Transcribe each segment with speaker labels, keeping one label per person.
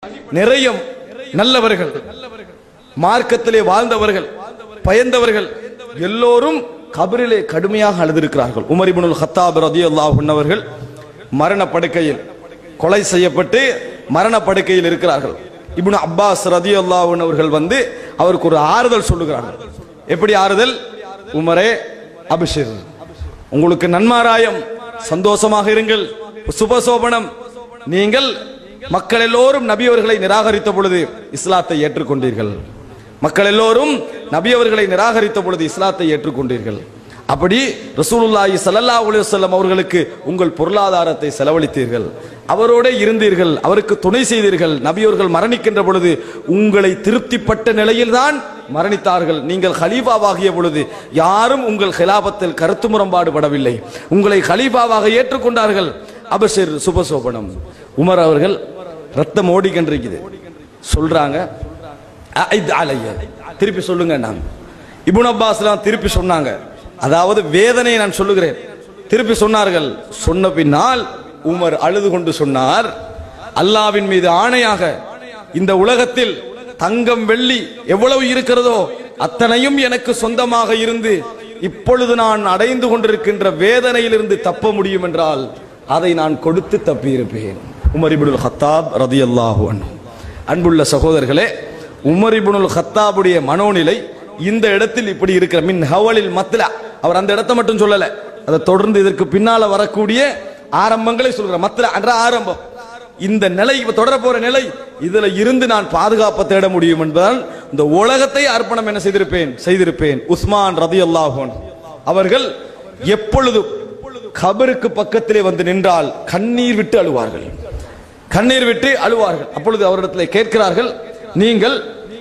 Speaker 1: நிறைய நல்லவர்கள் மார்க்கத்திலே வாழ்ந்தவர்கள் பயந்தவர்கள் எல்லோரும் கபரிலே கடுமையாக அழுதிருக்கிறார்கள் உமர் இப்னுல் ஹத்தாப் ரதியல்லாஹு அவர்கள் மரண படுக்கையில் கொலை செய்யப்பட்டு மரண படுக்கையில் இருக்கிறார்கள் இப்னு அப்பாஸ் ரதியல்லாஹு அவர்கள் வந்து அவருக்கு ஒரு ஆறுதல் சொல்லுகிறார்கள் எப்படி ஆறுதல் உமரே அபிஷேக் உங்களுக்கு நன்மாராயம் சந்தோஷமாக இருங்கள் சுபசோபனம் நீங்கள் மக்கள் எல்லோரும் நபி அவர்களை நிராகரித்த பொழுது இஸ்லாத்தை ஏற்றுக்கொண்டீர்கள் மக்கள் எல்லோரும் நபி அவர்களை நிராகரித்த பொழுது இஸ்லாத்தை ஏற்றுக்கொண்டீர்கள் அப்படி ரசூலுல்லாஹி ஸல்லல்லாஹு அலைஹி வஸல்லம் அவர்களுக்கு உங்கள் பொருளாதாரத்தை செலவழித்தீர்கள் அவரோட இருந்தீர்கள் அவருக்கு துணை செய்தீர்கள் நபி அவர்கள் மரணிக்கின்ற பொழுது உங்களை திருப்திப்பட்ட நிலையில்தான் மரணித்தார்கள் நீங்கள் ஹலீஃபாவாகிய பொழுது யாரும் உங்கள் ஹிலாபத்தில் கருத்து முரண்பாடு படவில்லை உங்களை ஹலீஃபாவாக ஏற்றுக்கொண்டார்கள் அபஷர் சுபசோபனம் உமர் அவர்கள் ரத்தம் ஓடிக்கின்றிருக்குது சொல்றாங்க அஐத் அலைய திருப்பி சொல்லுங்க நான் இப்னு அப்பாஸ்லாம் திருப்பி சொன்னாங்க அதாவது வேதனையை நான் சொல்லுகிறேன் திருப்பி சொன்னார்கள் சொன்ன பின்னால் உமர் அழுது கொண்டு சொன்னார் அல்லாவின் மீது ஆணையாக இந்த உலகத்தில் தங்கம் வெள்ளி எவ்வளவு இருக்கிறதோ அத்தனையும் எனக்கு சொந்தமாக இருந்து இப்பொழுது நான் அடைந்து கொண்டிருக்கின்ற வேதனையிலிருந்து தப்ப முடியும் என்றால் அதை நான் கொடுத்து தப்பியிருப்பேன் உமர் இப்னுல் ஹத்தாப் ரதியல்லாஹு அன்ஹு அன்புள்ள சகோதரர்களே உமர் இப்னுல் ஹத்தாபுடைய மனோநிலை இந்த இடத்தில் இப்படி இருக்கிற மின் ஹவலில் மத்லா அவர் அந்த இடத்தை மட்டும் சொல்லல அதை தொடர்ந்து இதற்கு பின்னால வரக்கூடிய ஆரம்பங்களை சொல்கிற மத்லா என்ற ஆரம்பம் இந்த நிலை இப்ப தொடர போற நிலை இதுல இருந்து நான் பாதுகாப்பை தேட முடியும் என்பதால் இந்த உலகத்தை அர்ப்பணம் என்ன செய்திருப்பேன் செய்திருப்பேன் உஸ்மான் ரதி அவர்கள் எப்பொழுதும் கபருக்கு பக்கத்திலே வந்து நின்றால் கண்ணீர் விட்டு அழுவார்கள் கண்ணீர் விட்டு அழுவார்கள் அப்பொழுது அவரிடத்தில் கேட்கிறார்கள் நீங்கள்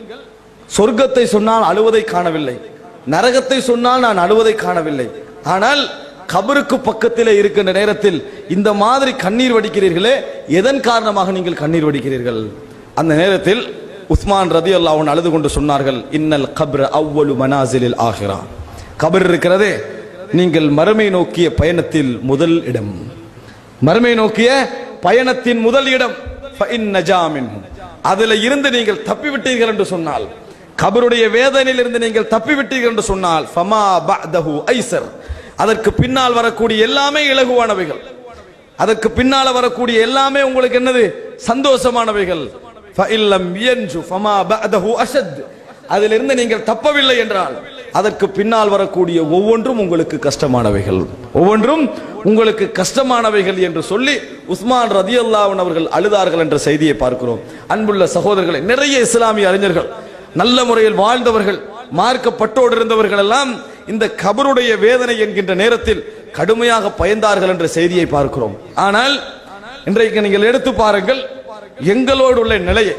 Speaker 1: சொர்க்கத்தை சொன்னால் அழுவதை காணவில்லை நரகத்தை சொன்னால் நான் அழுவதை காணவில்லை ஆனால் கபருக்கு பக்கத்திலே இருக்கின்ற நேரத்தில் இந்த மாதிரி கண்ணீர் வடிக்கிறீர்களே எதன் காரணமாக நீங்கள் கண்ணீர் வடிக்கிறீர்கள் அந்த நேரத்தில் உஸ்மான் ரதி அல்லாஹன் அழுது கொண்டு சொன்னார்கள் இன்னல் கப்ர அவ்வளு மனாசிலில் ஆகிறா கபர் இருக்கிறதே நீங்கள் மறுமை நோக்கிய பயணத்தில் முதல் இடம் மறுமை நோக்கிய பயணத்தின் முதல் இடம் ஃபஇன் நஜா மின்ஹு. அதுல இருந்து நீங்கள் தப்பிவிட்டீர்கள் என்று சொன்னால் கபருடைய வேதனையில் இருந்து நீங்கள் தப்பிவிட்டீர்கள் என்று சொன்னால் ஃபமா பஅதஹு ஐசர் அதற்கு பின்னால் வரக்கூடிய எல்லாமே இலகுவானவைகள் அதற்கு பின்னால வரக்கூடிய எல்லாமே உங்களுக்கு என்னது சந்தோஷமானவைகள் ஃபஇல்லம் யன்ஜு ஃபமா பஅதஹு அஷத் அதிலிருந்து நீங்கள் தப்பவில்லை என்றால் அதற்கு பின்னால் வரக்கூடிய ஒவ்வொன்றும் உங்களுக்கு கஷ்டமானவைகள் ஒவ்வொன்றும் உங்களுக்கு கஷ்டமானவைகள் என்று சொல்லி உஸ்மான் ரதியல்லாஹன் அவர்கள் அழுதார்கள் என்ற செய்தியை பார்க்கிறோம் அன்புள்ள சகோதரர்களை நிறைய இஸ்லாமிய அறிஞர்கள் நல்ல முறையில் வாழ்ந்தவர்கள் மார்க்கப்பட்டோடு இருந்தவர்கள் எல்லாம் இந்த கபருடைய வேதனை என்கின்ற நேரத்தில் கடுமையாக பயந்தார்கள் என்ற செய்தியை பார்க்கிறோம் ஆனால் இன்றைக்கு நீங்கள் எடுத்து பாருங்கள் எங்களோடு உள்ள நிலையை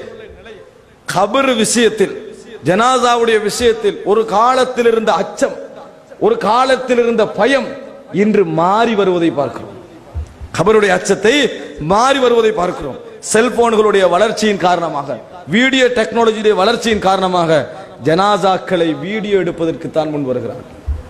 Speaker 1: கபர் விஷயத்தில் ஜனாசாவுடைய விஷயத்தில் ஒரு காலத்தில் இருந்த அச்சம் ஒரு காலத்தில் இருந்த பயம் இன்று மாறி வருவதை பார்க்கிறோம் கபருடைய அச்சத்தை மாறி வருவதை பார்க்கிறோம் செல்போன்களுடைய வளர்ச்சியின் காரணமாக வீடியோ டெக்னாலஜியுடைய வளர்ச்சியின் காரணமாக ஜனாசாக்களை வீடியோ எடுப்பதற்கு தான் முன் வருகிறார்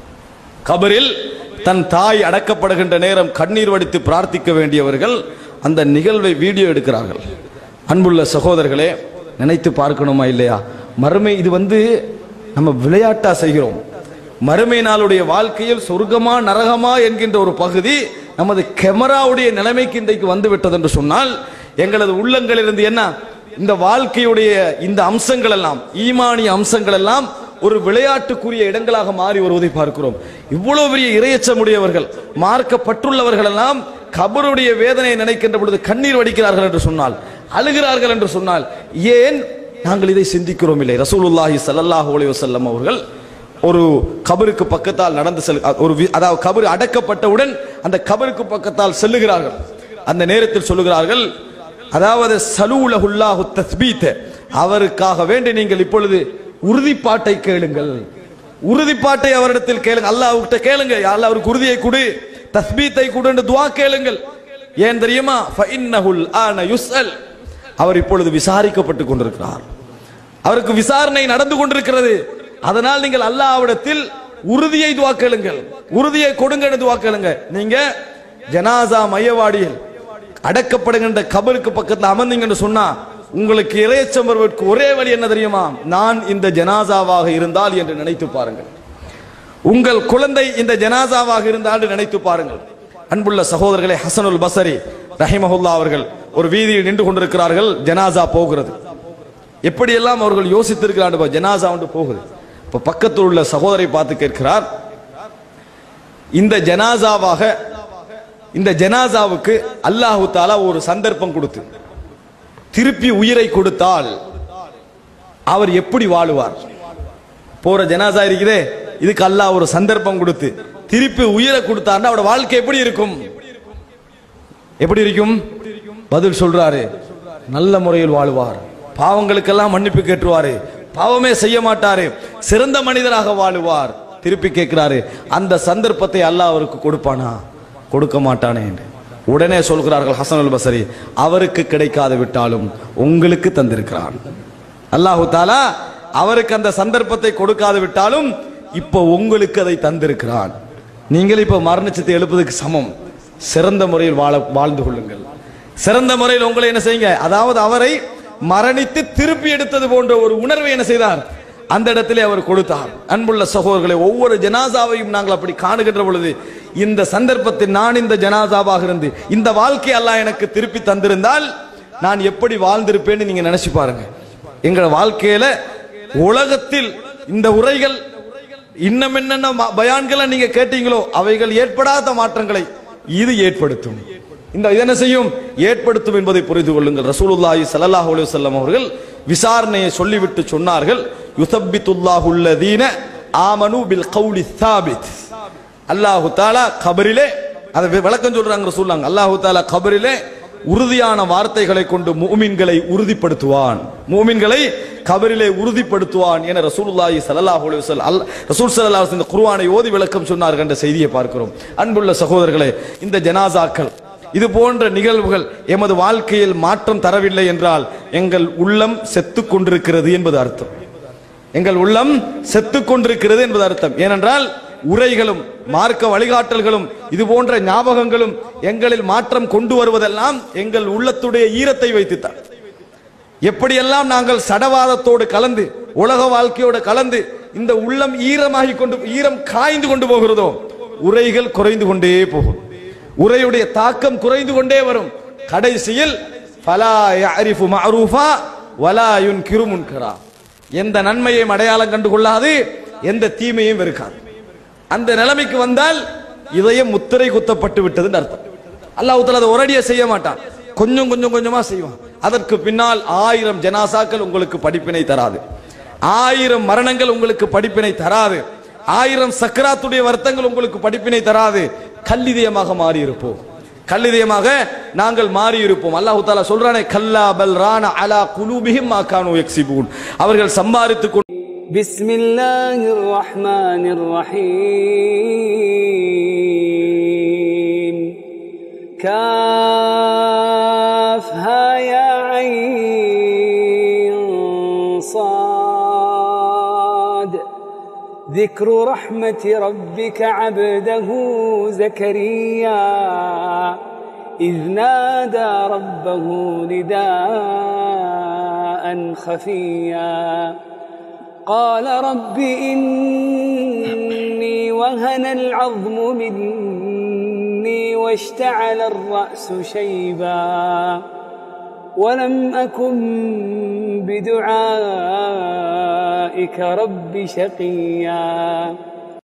Speaker 1: கபரில் தன் தாய் அடக்கப்படுகின்ற நேரம் கண்ணீர் வடித்து பிரார்த்திக்க வேண்டியவர்கள் அந்த நிகழ்வை வீடியோ எடுக்கிறார்கள் அன்புள்ள சகோதரர்களே நினைத்து பார்க்கணுமா இல்லையா மறுமை இது வந்து நம்ம விளையாட்டா செய்கிறோம் மறுமை நாளுடைய வாழ்க்கையில் சொர்க்கமா நரகமா என்கின்ற ஒரு பகுதி நமது கேமராவுடைய நிலைமைக்கு இன்றைக்கு வந்து விட்டது என்று சொன்னால் எங்களது உள்ளங்களிலிருந்து என்ன இந்த வாழ்க்கையுடைய இந்த அம்சங்கள் எல்லாம் ஈமானிய அம்சங்கள் எல்லாம் ஒரு விளையாட்டுக்குரிய இடங்களாக மாறி வருவதை பார்க்கிறோம் இவ்வளவு பெரிய இரையச்சமுடையவர்கள் மார்க்கப்பட்டுள்ளவர்கள் எல்லாம் கபருடைய வேதனையை நினைக்கின்ற பொழுது கண்ணீர் வடிக்கிறார்கள் என்று சொன்னால் அழுகிறார்கள் என்று சொன்னால் ஏன் நாங்கள் இதை சிந்திக்கிறோம் இல்லை ரசூலுல்லாஹி ஸல்லல்லாஹு அலைஹி வஸல்லம் அவர்கள் ஒரு கபருக்கு பக்கத்தால் நடந்து செல் ஒரு வி- அதாவது கபர் அடக்கப்பட்டவுடன் அந்த கபருக்கு பக்கத்தால் செல்லுகிறார்கள் அந்த நேரத்தில் சொல்லுகிறார்கள் அதாவது சலூலஹுல்லாஹு தஸ்பீத் அவருக்காக வேண்டி நீங்கள் இப்பொழுது உறுதிப்பாட்டை கேளுங்கள் உறுதிப்பாட்டை அவரிடத்தில் கேளுங்க அல்லாஹ்விட்ட கேளுங்க யா அல்லாஹ் அவருக்கு உறுதியை கொடு தஸ்பீத்தை கொடு என்று துஆ கேளுங்கள் ஏன் தெரியுமா ஃபஇன்னஹுல் ஆன யுஸ்அல் அவர் இப்பொழுது விசாரிக்கப்பட்டு கொண்டிருக்கிறார் அவருக்கு விசாரணை நடந்து கொண்டிருக்கிறது அதனால் நீங்கள் அல்லாஹ்விடத்தில் உறுதியை துவா கேளுங்கள் உறுதியை கொடுங்க என்று துவா கேளுங்க நீங்க ஜனாசா மையவாடியில் அடக்கப்படுகின்ற கபருக்கு பக்கத்தில் அமர்ந்தீங்கன்னு சொன்னா உங்களுக்கு இறையச்சம் வருவதற்கு ஒரே வழி என்ன தெரியுமா நான் இந்த ஜனாசாவாக இருந்தால் என்று நினைத்து பாருங்கள் உங்கள் குழந்தை இந்த ஜனாசாவாக இருந்தால் என்று நினைத்து பாருங்கள் அன்புள்ள சகோதரர்களே ஹசனுல் பசரி ரஹிமஹுல்லா அவர்கள் ஒரு வீதியில் நின்று கொண்டிருக்கிறார்கள் ஜனாசா போகிறது எப்படியெல்லாம் அவர்கள் யோசித்திருக்கிறார்கள் ஜனாசா ஒன்று போகுது இப்ப பக்கத்தில் உள்ள சகோதரை பார்த்து கேட்கிறார் இந்த ஜனாசாவாக இந்த ஜனாசாவுக்கு அல்லாஹு தாலா ஒரு சந்தர்ப்பம் கொடுத்து திருப்பி உயிரை கொடுத்தால் அவர் எப்படி வாழுவார் போற ஜனாசா இருக்குதே இதுக்கு அல்லாஹ் ஒரு சந்தர்ப்பம் கொடுத்து திருப்பி உயிரை கொடுத்தார்னா அவரோட வாழ்க்கை எப்படி இருக்கும் எப்படி இருக்கும் பதில் சொல்றாரு நல்ல முறையில் வாழுவார் பாவங்களுக்கெல்லாம் மன்னிப்பு கேட்டுருவாரு பாவமே செய்ய மாட்டாரு சிறந்த மனிதராக வாழுவார் திருப்பி கேட்கிறாரு அந்த சந்தர்ப்பத்தை அல்லாஹ் அவருக்கு கொடுப்பானா கொடுக்க மாட்டானே என்று உடனே சொல்கிறார்கள் ஹசன் அல் பசரி அவருக்கு கிடைக்காது விட்டாலும் உங்களுக்கு தந்திருக்கிறான் அல்லாஹு தாலா அவருக்கு அந்த சந்தர்ப்பத்தை கொடுக்காது விட்டாலும் இப்போ உங்களுக்கு அதை தந்திருக்கிறான் நீங்கள் இப்ப மரணிச்சத்தை எழுப்பதுக்கு சமம் சிறந்த முறையில் வாழ வாழ்ந்து கொள்ளுங்கள் சிறந்த முறையில் உங்களை என்ன செய்யுங்க அதாவது அவரை மரணித்து திருப்பி எடுத்தது போன்ற ஒரு உணர்வை என்ன செய்தார் அந்த இடத்திலே அவர் கொடுத்தார் அன்புள்ள சகோதரர்களை ஒவ்வொரு ஜனாசாவையும் நாங்கள் அப்படி காணுகின்ற பொழுது இந்த சந்தர்ப்பத்தில் நான் இந்த ஜனாசாவாக இருந்து இந்த வாழ்க்கை அல்லாஹ் எனக்கு திருப்பி தந்திருந்தால் நான் எப்படி வாழ்ந்திருப்பேன்னு நீங்க நினைச்சு பாருங்க எங்கள் வாழ்க்கையில உலகத்தில் இந்த உரைகள் இன்னும் என்னென்ன ம- பயான்களை நீங்க கேட்டீங்களோ அவைகள் ஏற்படாத மாற்றங்களை இது ஏற்படுத்தும் இந்த இது என்ன செய்யும் ஏற்படுத்தும் என்பதை புரிந்து கொள்ளுங்கள் ரசூலுல்லாஹி ஸல்லல்லாஹு அலைஹி வஸல்லம் அவர்கள் விசாரணையை சொல்லிவிட்டு சொன்னார்கள் யுசப்பித்துல்லாஹு அல்லதீன ஆமனு பில் கௌலி சாபித் அல்லாஹு தாலா கபரிலே அதை வி- விளக்கம் சொல்றாங்க ரசூலுல்லாஹ் அல்லாஹு தாலா கபரிலே உறுதியான வார்த்தைகளை கொண்டு மூமின்களை உறுதிப்படுத்துவான் மூமின்களை கபரிலே உறுதிப்படுத்துவான் என ரசூலுல்லாஹி ஸல்லல்லாஹு அலைஹி வஸல்லம் அல் ரசூல் ஸல்லல்லாஹு அலைஹி வஸல்லம் இந்த குர்ஆனை ஓதி விளக்கம் சொன்னார்கள் என்ற செய்தியை பார்க்கிறோம் அன்புள்ள சகோதரர்களே இந்த ஜனாசாக்கள் இது போன்ற நிகழ்வுகள் எமது வாழ்க்கையில் மாற்றம் தரவில்லை என்றால் எங்கள் உள்ளம் செத்துக் கொண்டிருக்கிறது என்பது அர்த்தம் எங்கள் உள்ளம் செத்துக் கொண்டிருக்கிறது என்பது அர்த்தம் ஏனென்றால் உரைகளும் மார்க்க வழிகாட்டல்களும் இது போன்ற ஞாபகங்களும் எங்களில் மாற்றம் கொண்டு வருவதெல்லாம் எங்கள் உள்ளத்துடைய ஈரத்தை வைத்துத்தான் எப்படியெல்லாம் நாங்கள் சடவாதத்தோடு கலந்து உலக வாழ்க்கையோடு கலந்து இந்த உள்ளம் ஈரமாகி கொண்டு ஈரம் காய்ந்து கொண்டு போகிறதோ உரைகள் குறைந்து கொண்டே போகும் உரையுடைய தாக்கம் குறைந்து கொண்டே வரும் கடைசியில் ஃபலா யஅரிஃபு மஅரூஃபா வலா யுன்கிரு முன்கரா எந்த நன்மையையும் அடையாளம் கண்டு கொள்ளாது எந்த தீமையும் வெறுக்காது அந்த நிலைமைக்கு வந்தால் இதயம் முத்திரை குத்தப்பட்டு விட்டதுன்னு அர்த்தம் அல்லாஹ் தஆலா அதை ஒரடியா செய்ய மாட்டான் கொஞ்சம் கொஞ்சம் கொஞ்சமா செய்வான் அதற்கு பின்னால் ஆயிரம் ஜனாசாக்கள் உங்களுக்கு படிப்பினை தராது ஆயிரம் மரணங்கள் உங்களுக்கு படிப்பினை தராது ஆயிரம் சக்கராத்துடைய வருத்தங்கள் உங்களுக்கு படிப்பினை தராது கல்லிதயமாக மாறி இருப்போம் கல்லிதயமாக நாங்கள் மாறி இருப்போம் அல்லாஹ் தாலா சொல்றானே கல்லா பல் ரான அலா குலூபிஹிம் மா கானு யக்ஸிபூன் அவர்கள் சம்பாதித்துக் கொண்டு
Speaker 2: بسم الله الرحمن الرحيم كافها يا عين صاد ذكر رحمة ربك عبده زكريا إذ نادى ربه نداء خفيا قال رب إني وهن العظم مني واشتعل الرأس شيبا ولم أكن بدعائك رب شقيا